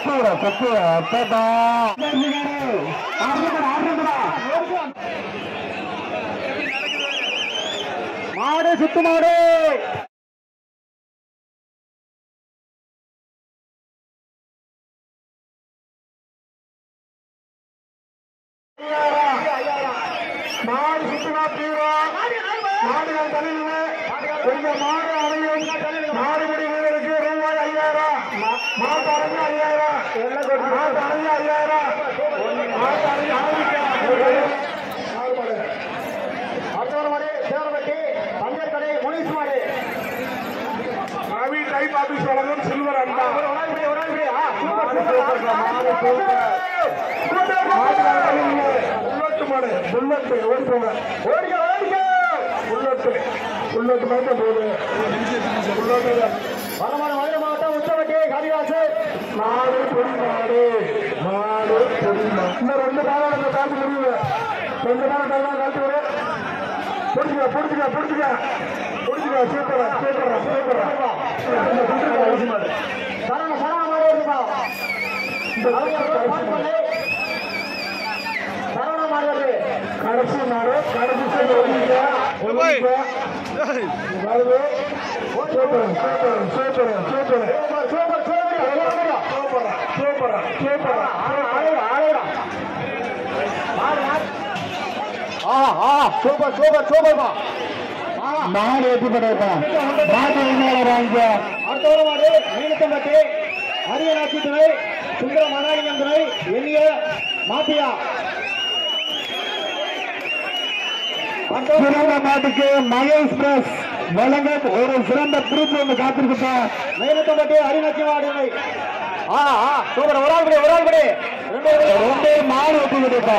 கொக்கூர கொக்கூர அப்பதா மாடு சுத்து மாடு மாடு சுற்றுலா தீவிரம் மாடுகள் தலையில் கொஞ்சம் மாடு அடையும் மாடுபடி வீரருக்கு ரூபாய் ஐயாயிரம் மாட்டு அடைஞ்சு ஐயாயிரம் மாட்டு அடைஞ்சு ஐயாயிரம் மாட்டு அடைஞ்சு ஆயிரம் அடுத்த மாடு சேரப்பட்டி பஞ்சக்கடை முனிஸ் மாடு நவீன் டைப் ஆபீஸ் வழங்கும் சில்வர் அண்டா புல்லட்டு மாடு புல்லட்டு ஓடிப்போங்க ஓடிக்க ஓடிக்க புல்லட்டு புல்லட்டு மட்டும் போகுது புல்லட்டு வரமான மதுரை மாவட்டம் உச்சவட்டி காளிதாசு மாடு பொடி மாடு மாடு பொடி மாடு இன்னும் ரெண்டு காலம் இந்த காலத்து முடியுது ரெண்டு காலம் டைம் காலத்து வரும் பிடிச்சிக்க பிடிச்சிக்க பிடிச்சிக்க பிடிச்சிக்க சூப்பரா சூப்பரா சூப்பரா சரண சரண மாடு வருதுப்பா சரண மாடு வருது கடைசி மாடு கடைசி சைடு ஒதுங்க ஒதுங்க வருது super super super super super super super super super super சூப்பர்ப்பா மாடு வெற்றி பெற்றப்பா மாட்டு உரிமையாளர் வாங்கிக்க அடுத்த ஒரு மாடு மீனத்தம்பட்டி அரியநாச்சி துறை சுந்தர மகாலிங்கம் துறை எண்ணிய மாப்பியா சிறந்த மாட்டுக்கு மகேஷ் பிரஸ் வழங்க ஒரு சிறந்த குறிப்பு ஒன்று காத்திருக்குப்பா மீனத்தம்பட்டி அரியநாச்சி மாடு ஆ ஆ சூப்பர் ஒரு ஆள் படி ஒரு ஆள் படி ரெண்டு ரெண்டு மாடு வெற்றி பெற்றப்பா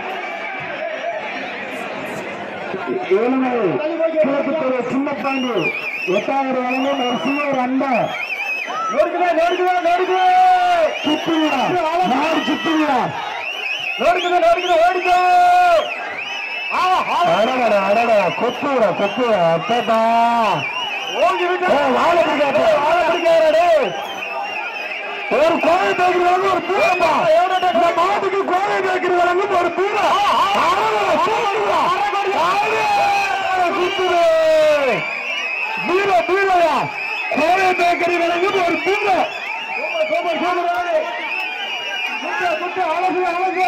ஏழுமை தூத்துக்குடி சின்னப்பாண்டி எட்டாயிரம் வழங்கும் ஒரு சிவர் அண்டா நோடுக்குதே நோடுக்குதே நோடுக்குதே சுத்துவிடா மாடு சுத்துவிடா நோடுக்குதே நோடுக்குதே ஓடிக்கோ ஆ ஆ அடடா அடடா கொத்துவிடா கொத்துவிடா அப்பதா ஓடி விட்டு வாழ பிடிக்காது வாழ பிடிக்காது ஒரு கோழி பேக்கிறவங்க ஒரு பூரப்பா இந்த மாட்டுக்கு கோழி பேக்கிறவங்க ஒரு பூரா சுத்துது பீரோ பீரோயா கோழி பேக்கிறவங்க ஒரு பூரா super super super good good அழகு அழகு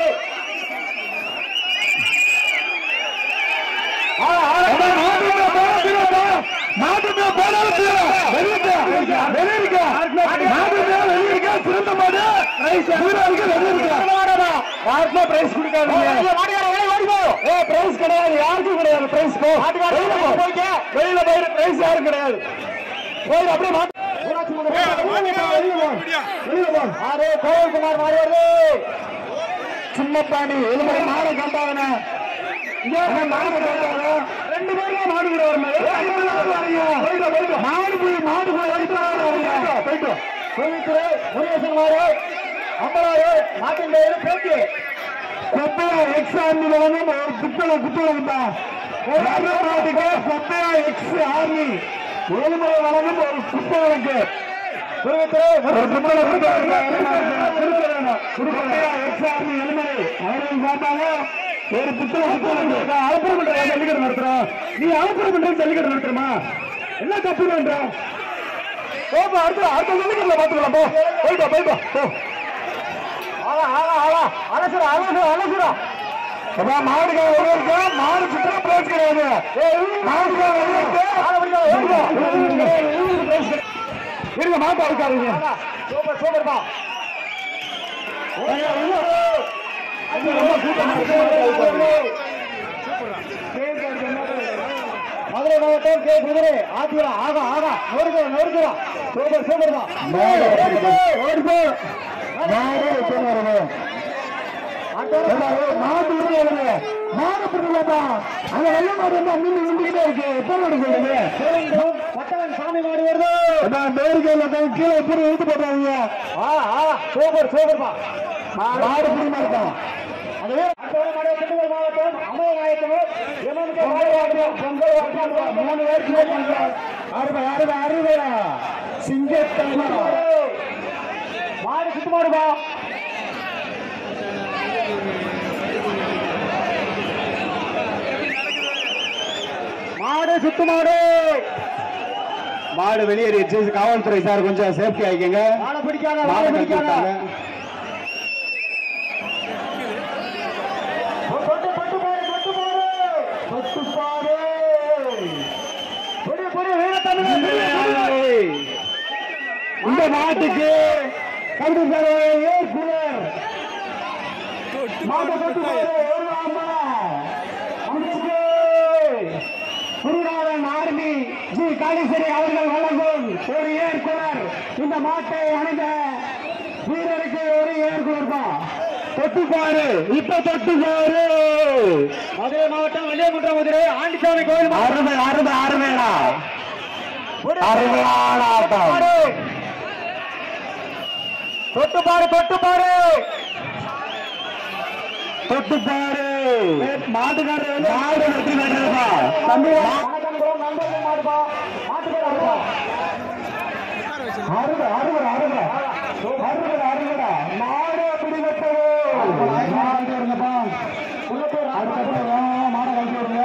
மாட்டுமே போட வெளியிருக்க வெளியிருக்க மாட்டுமே வெளியிருக்க சிறந்த மாடு வீரருக்கு வெளியிருக்க யாருக்குமே பிரைஸ் கொடுக்காதீங்க ஏ பிரைஸ் கிடையாது யாருக்கும் கிடையாது பிரைஸ் போ வெளியில போ. வெளியில போயிரு பிரைஸ் யாரும் கிடையாது போயிரு அப்படியே மாட்டு ஊராட்சி மன்ற வெளியில போ. வெளியில போ ஆரே கோவில்குமார் மாறி வருது சின்னப்பாண்டி எழுமலை மாடு கண்டாவன மாடு கண்டாவன ரெண்டு பேரும் மாடு கூட வரணும் மாடு போய் மாடு போய் போயிட்டு போயிட்டு கோவித்துறை முருகேசன் மாறு அம்பலாறு நாட்டின் பெயர் பேச்சு கொப்பையா எக்ஸ் ஆர்மி வந்து ஒரு குத்தல குத்தல வந்தா மாட்டுக்கு கொப்பையா எக்ஸ் ஆர்மி ஏழுமலை வழங்கும் ஒரு குத்தலுக்கு குருவித்துறை ஒரு குத்தல குத்தலையா எக்ஸ் ஆர்மி ஏழுமலை அவர்கள் பார்த்தாங்க ஒரு புத்தக புத்தகம் அலப்புறம் பண்ற ஜல்லிக்கட்டு நடத்துறோம் நீ அலப்புறம் பண்ற ஜல்லிக்கட்டு நடத்துறமா என்ன தப்பு பண்ற போப்பா அடுத்த அடுத்த ஜல்லிக்கட்டுல பாத்துக்கலாம் போ போயிட்டோ போயிட்டோ போ ஆளா ஆளா ஆளா அலசுரா அலசுரா அலசுரா அதான் மாடுகள் ஒருவருக்கு மாடு சுத்தமா பிரைஸ் கிடையாது மாடுகள் ஒருவருக்கு இருங்க மாட்டு அழுக்காதீங்க சூப்பர் சூப்பர்ப்பா ரொம்ப கூட்டமா இருக்கு. மதுரை மாவட்டம் கே குதிரை ஆத்திரா ஆகா ஆகா நொறுக்கிறா நொறுக்கிறா சூப்பர் சூப்பர்ப்பா மாடு ஓடிப்போ மாடு எத்தனை வருது மாட்டு உரிமையாளங்க மாடு பிடிக்கலாமா அங்க வெள்ள மாடு வந்து அங்கிருந்து விழுந்துகிட்டே இருக்கு எப்ப மாடு சொல்லுங்க பட்டவன் சாமி மாடி வருது அதான் மேற்கையில் உட்காந்து கீழே எப்படி இழுத்து போடுறாங்க ஆ ஆ சூப்பர் சூப்பர்ப்பா மாடு பிடிமா இருக்கும் அதுவே அடுத்த மாடு திண்டுக்கல் மாவட்டம் அமரநாயக்கம் எமனுக்கு மாடு வாங்கணும் பொங்கல் வாங்கணும் மூணு பேருக்கு அறுபது அறுபது அறுபது சிங்கத்தலைவர் மாடு சுத்து மாடுபா மாடு சுத்து மாடு மாடு வெளியேறிடுச்சு காவல்துறை சார் கொஞ்சம் சேஃப்டி ஆகிக்கங்க மாடை பிடிக்காத மாடை மாடை கட்டி பிடிக்காத விட்டாங்க. தொட்டு தொட்டு பாரு தொட்டு பாரு தொட்டு பாரு பெரிய பெரிய வீரத்தமிழ் இந்த மாட்டுக்கு கண்டு பாரு ஏர் குலர் மாட்டை தொட்டு பாரு ஒரு ஆமா அடிச்சுட்டு குருநாதன் ஆர்மி ஜி காளீஸ்வரி அவர்கள் வழங்கும் ஒரு ஏர் குலர் இந்த மாட்டை அணிந்த வீரருக்கு ஒரு ஏர் குலர் தான் தொட்டு பாரு இப்ப தொட்டு பாரு மதுரை மாவட்டம் வெள்ளியகுன்றம் மதுரை ஆண்டிசாமி கோயில் அருமை அருமை அருமைடா அருமையான ஆட்டம் தொட்டு பாரு தொட்டு பாரு தொட்டு பாரு மாட்டுக்காரர் மாடு வெற்றி பெற்றதுப்பா தம்பி நண்பர்கள் மாடுபா மாட்டுக்கார அருமை அருமை அருமை அருமை அருமைடா மாடு பிடிபட்டது மாடு இருங்கப்பா உள்ள போய் அதுக்கப்புறம் மாடை கழிச்சு விடுங்க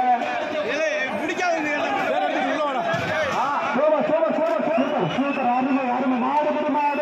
சோபா சோபா சோபா சோபா சூப்பர் அருமை அருமை மாடு பிடி மாடு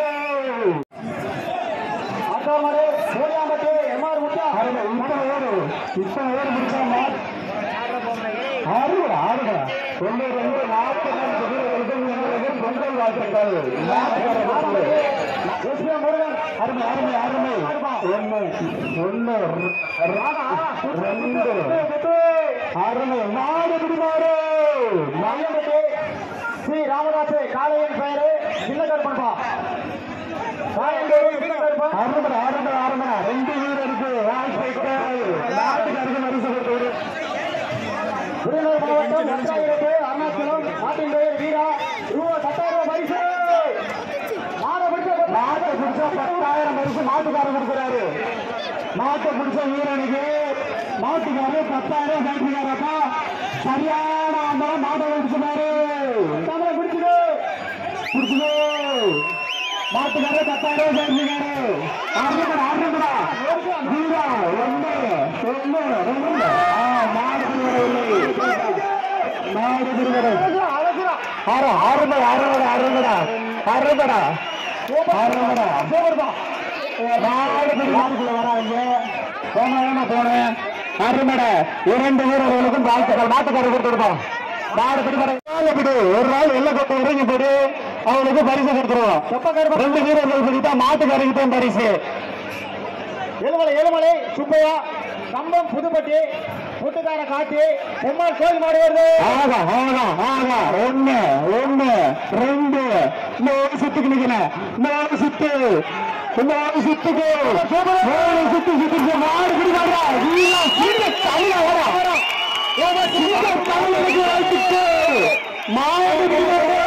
அக்காமடு சோழியாம்பட்டி எம்ஆர் முட்டா அருமை இப்ப ஓடு இப்ப ஓடு முடிச்சா மாடு ஆறுடா ஆறுடா தொண்ணூறு ரெண்டு நாற்பது நான்கு வீரர்களுக்கும் எங்களுக்கு பொங்கல் வாழ்த்துக்கள் நாட்டுக்காரர்களுக்கு எஸ்பிஎம் முருகன் அருமை அருமை அருமை ஒண்ணு ஒண்ணு ரெண்டு அருமை மாடு பிடி மாடு மையம்பட்டி ஸ்ரீ ராமதாஸ் காளையன் பெயரு இல்லக்கற்பன்பா காளையன் பேரு இல்லக்கற்பன் அருமை அருமை அருமை ரெண்டு வீரருக்கு வாழ்த்துக்கள் நாட்டுக்காரர்கள் வரிசை கொடுத்து விருதுநகர் மாவட்டம் ஒன்றாயிரத்து அருணாச்சலம் நாட்டின் பெயர் வீரா ரூபா பத்தாயிரம் பரிசு மாலை பிடிச்ச மாட்டை பிடிச்ச பத்தாயிரம் பரிசு மாட்டுக்காரர் கொடுக்குறாரு மாட்டை பிடிச்ச வீரனுக்கு மாட்டுக்காரர் பத்தாயிரம் சேர்த்துக்காரப்பா சரியான அம்பலம் மாட்டை பிடிச்சினாரு தமிழை பிடிச்சது பிடிச்சது மாட்டுக்காரர் பத்தாயிரம் சேர்த்துக்காரு ஆரம்பிக்கடா ஆரம்பிக்கடா வீரா ஒன்று ஒன்று ரெண்டு ஆ மாடு திருவரை மாடு திருவரை அழகுரா ஆறு ஆறுபடா ஆறுபடா ஆறுபடா ஆறுபடா ஆறுபடா சூப்பர்பா நாளைக்கு நாட்டுக்குள்ள வராங்க போன போனேன் அருமட இரண்டு வீரர்களுக்கும் வாழ்த்துக்கள் நாட்டுக்காரர் கொடுத்துருப்போம் நாடு பிடிப்பட பிடி ஒரு நாள் எல்லை கொண்டு இறங்கி போடு அவனுக்கு பரிசு கொடுத்துருவோம் செப்பக்கருப்பா ரெண்டு வீரர்கள் பிடித்தா மாட்டுக்காரருக்கு தான் பரிசு ஏழுமலை ஏழுமலை சுப்பையா கம்பம் புதுப்பட்டி முட்டுக்கார காட்டி பொம்மாள் கோயில் மாடு வருது ஆகா ஆகா ஆகா ஒண்ணு ஒண்ணு ரெண்டு மூணு சுத்துக்கு நிக்கிறேன் நாலு சுத்து நாலு சுத்துக்கு மூணு சுத்து சுத்துக்கு மாடு பிடிக்காதா வீரா சீக்கிர தலையில வர சீக்கிர தலையில வாழ்த்துக்கு மாடு பிடிக்காது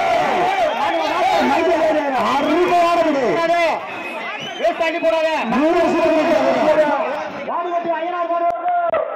அருமையான விடு வேஸ்ட் ஆகி போறாங்க மூணு சுத்து மாடு கட்டி ஐயனார் மாடு வருது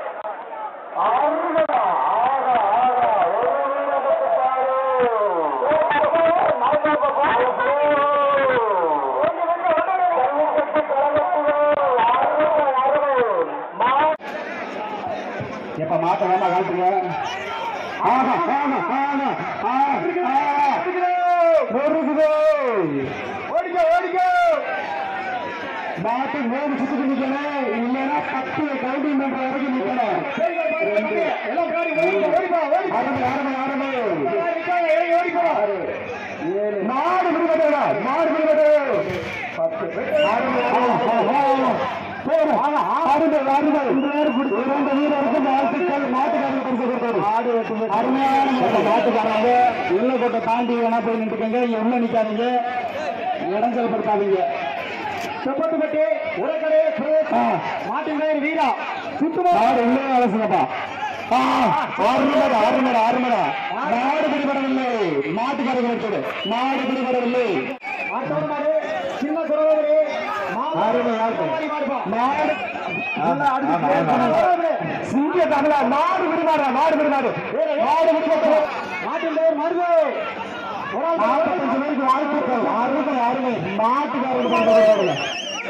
எப்ப மாத்த வேண்டாம் காலத்துங்க ஆஹா ஆஹா ஆஹா ஆஹா பொறுக்குதோ ஓடிக்க ஓடிக்க மாட்டு மூணு சுத்துக்கு நிக்கணும் இல்லைன்னா பத்து கவுண்டிங் பண்ற வரைக்கும் நிக்கணும் எல்லாம் காடி ஓடிப்பா ஓடிப்பா ஓடிப்பா அருமை அருமை அருமை நிக்காத, இறங்கி ஓடிப்பா மாடு விடுபட்டு மாடு விடுபட்டு பத்து அருமை அருமை போதும். அருமை அருமை இரண்டு வீரருக்கு வாழ்த்துக்கள் மாட்டுக்காரங்க பரிசு கொடுத்தாரு அருமையான முறையில் மாட்டுக்காரங்க உள்ள கொட்ட தாண்டி வேணா போய் நின்றுக்கங்க இங்க உள்ள நிக்காதீங்க இடைஞ்சல் படுத்தாதீங்க செப்பத்துப்பட்டி உரக்கடை சுரேஷ் ஆ. மாட்டின் பெயர் வீரா சுத்துமா மாடு உள்ளே அலசுங்கப்பா அருமடா அருமடா அருமடா மாடு பிடிபடவில்லை மாட்டுக்காரங்க இருக்குது மாடு பிடிபடவில்லை அடுத்தவன் மாடு சின்ன சுரவரி அருமை அருமை மாடுப்பா மாடு சிங்க தமிழா மாடு விடுமாடா மாடு விடுமாடு மாடு விடுமாடு மாட்டின் பெயர் மருது ஒரு ஆள் நாற்பத்தஞ்சு பேருக்கு வாழ்த்துக்கள் அருமை அருமை மாட்டுக்காரங்க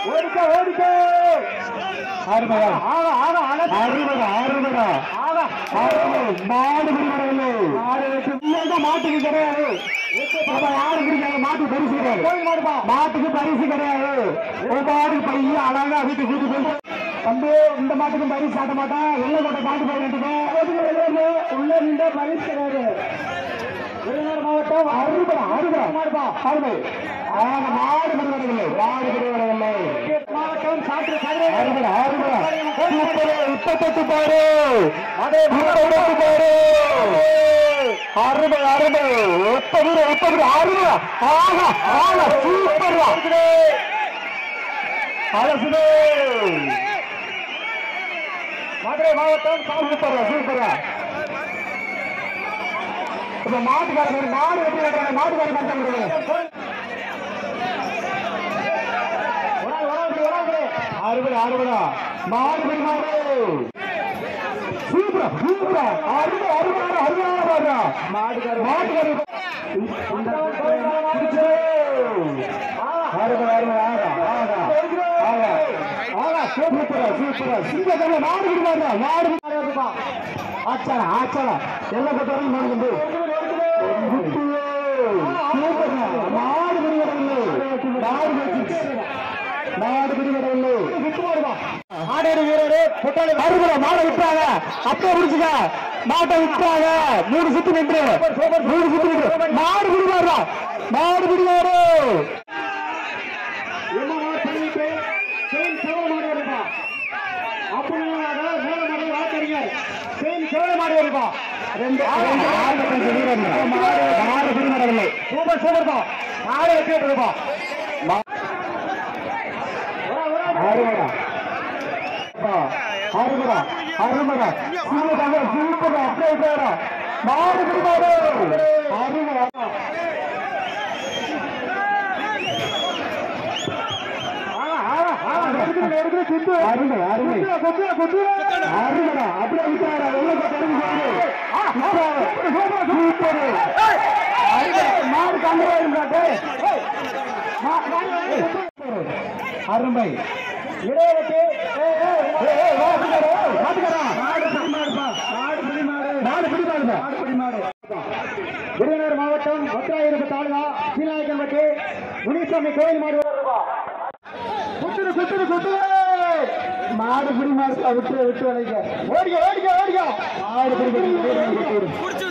ஓடிக்க ஓடிக்க அருமையா ஆக ஆக அழகு அருமையா அருமையா ஆக அருமை மாடு பிடிபடவில்லை மாடு வெற்றி இல்லைன்னா மாட்டுக்கு கிடையாது அப்ப யாரு பிடிக்காத மாட்டு பரிசு கிடையாது கோயில் மாடுப்பா மாட்டுக்கு பரிசு கிடையாது ஒரு மாடு பையன் அழகா வீட்டுக்கு கூட்டு போய் தம்பி இந்த மாட்டுக்கும் பரிசு காட்ட மாட்டான் வெள்ளை கோட்டை காட்டு போய் வேண்டியது உள்ள நின்ற பரிசு கிடையாது விருதுநகர் மாவட்டம் அறுபடா அறுபடா மாடுப்பா அருமை ஆக மாடு பிடிபடவில்லை மாடு பிடிபடவில்லை மாவட்டம் சாற்று சதுரை அறுபடா அறுபடா சூப்பர் முப்பத்தெட்டு பாரு அதே முப்பத்தெட்டு பாரு அருமை அருமை ஒப்பது ஒப்பது அருமை ஆகா ஆகா சூப்பர் அரசுதே மதுரை மாவட்டம் சூப்பரா சூப்பரா இப்ப மாட்டுக்காரர் மாடு வெட்டி கட்டுறாங்க மாட்டுக்காரர் கட்டம் கொடுங்க அறுபது அறுபதா மாடு பெரிய மாடு சூப்பரா சூப்பரா அறுபது அறுபது அறுபதான பாருங்க மாடுகாரர் மாட்டுக்காரர் அறுபது அறுபது ஆகா ஆகா ஆகா ஆகா சூப்பரா சூப்பரா சிங்கத்தல்ல மாடு விடுவாங்க மாடு விடுவாங்க ஆச்சாரா ஆச்சாரா எல்லா கட்டாரும் மாடு வந்து மாடு பிடிவடவில்லை மாடு பிடிச்சு மாடு பிடிவடவில்லை மாடு வீரரு பொட்டாளி மறுபுற மாடை விட்டாங்க அப்பே பிடிச்சுக்க மாட்டை விட்டாங்க மூணு சுத்து நின்று மூணு சுத்து நின்று மாடு பிடிவாரா மாடு பிடிவாரு ரெண்டு ரெண்டு ஆறு லட்சம் வீரர்கள். மாடு பிடிவடவில்லை சூப்பர் சூப்பர் தான் மாடு வெற்றி இருப்பா அறுபடா அறுபடா அறுபடா சூப்பரா சூப்பரா அப்படியே விட்டாரா மாடு பிடிவாரு அறுபடா அருமை அருமை அருமைடா அப்படியே விட்டாரா வெள்ள சூப்பர் மாடு கண்டு அருமை இடைவெளி விருதுநகர் மாவட்டம் ஒற்றாயிரம் தாலுகா சீனாயக்கம்பட்டி முனிசாமி கோயில் மாடு குத்துரு குத்துரு குத்துரு மாடு பிடி மாடு விட்டு விட்டு வளைக்க ஓடிக்க ஓடிக்க ஓடிக்க மாடு பிடி குத்துரு